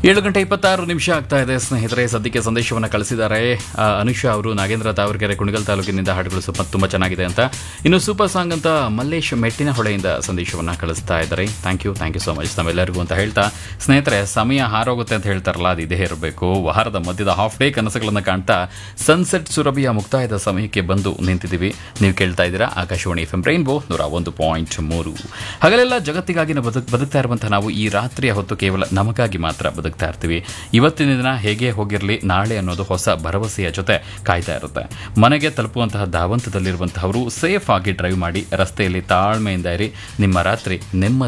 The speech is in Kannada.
ಏಳು ಗಂಟೆ ಇಪ್ಪತ್ತಾರು ನಿಮಿಷ ಆಗ್ತಾ ಇದೆ ಸ್ನೇಹಿತರೆ ಸದ್ಯಕ್ಕೆ ಸಂದೇಶವನ್ನು ಕಳಿಸಿದ್ದಾರೆ ಆ, ಅನುಷಾ ಅವರು ನಾಗೇಂದ್ರ ತಾವರ್ಕೆರೆ ಕುಣಿಗಲ್ ತಾಲೂಕಿನಿಂದ ಹಾಡುಗಳು ಸ್ವಲ್ಪ ತುಂಬ ಚೆನ್ನಾಗಿದೆ ಅಂತ ಇನ್ನು ಸೂಪರ್ ಸಾಂಗ್ ಅಂತ ಮಲ್ಲೇಶ್ ಮೆಟ್ಟಿನ ಹೊಳೆಯಿಂದ ಸಂದೇಶವನ್ನು ಕಳಿಸ್ತಾ ಇದ್ದಾರೆ thank you thank you so much ನಮ್ಮೆಲ್ಲರಿಗೂ ಅಂತ ಹೇಳ್ತಾ ಸ್ನೇಹಿತರೆ ಸಮಯ ಹಾರೋಗುತ್ತೆ ಅಂತ ಹೇಳ್ತಾರಲ್ಲ ಅದು ಇದೇ ಇರಬೇಕು ವಾರದ ಮಧ್ಯದ ಹಾಫ್ ಡೇ ಕನಸುಗಳನ್ನು ಕಾಣ್ತಾ ಸನ್ಸೆಟ್ ಸುರಭಿಯ ಮುಕ್ತಾಯದ ಸಮಯಕ್ಕೆ ಬಂದು ನಿಂತಿದ್ದೀವಿ ನೀವು ಕೇಳ್ತಾ ಇದ್ದೀರಾ ಆಕಾಶವಾಣಿ ಎಫ್ ಎಂ ರೈನ್ಬೋ ನೂರ ಒಂದು ಪಾಯಿಂಟ್ ಮೂರು ಹಗಲೆಲ್ಲ ಜಗತ್ತಿಗಾಗಿ ನಾವು ಬದುಕ್ ಬದುಕ್ತಾ ಇರುವಂತಹ ನಾವು ಈ ರಾತ್ರಿಯ ಹೊತ್ತು ಕೇವಲ ನಮಗಾಗಿ ಮಾತ್ರ ಬದುಕ್ತಾ ಇರ್ತೀವಿ ಇವತ್ತಿನ ದಿನ ಹೇಗೆ ಹೋಗಿರಲಿ ನಾಳೆ ಅನ್ನೋದು ಹೊಸ ಭರವಸೆಯ ಜೊತೆ ಕಾಯ್ತಾ ಇರುತ್ತೆ ಮನೆಗೆ ತಲುಪುವಂತಹ ಧಾವಂತದಲ್ಲಿರುವಂತಹವರು ಸೇಫ್ ಆಗಿ ಡ್ರೈವ್ ಮಾಡಿ ರಸ್ತೆಯಲ್ಲಿ ತಾಳ್ಮೆಯಿಂದ ಇರಿ ನಿಮ್ಮ ರಾತ್ರಿ ನೆಮ್ಮದಿ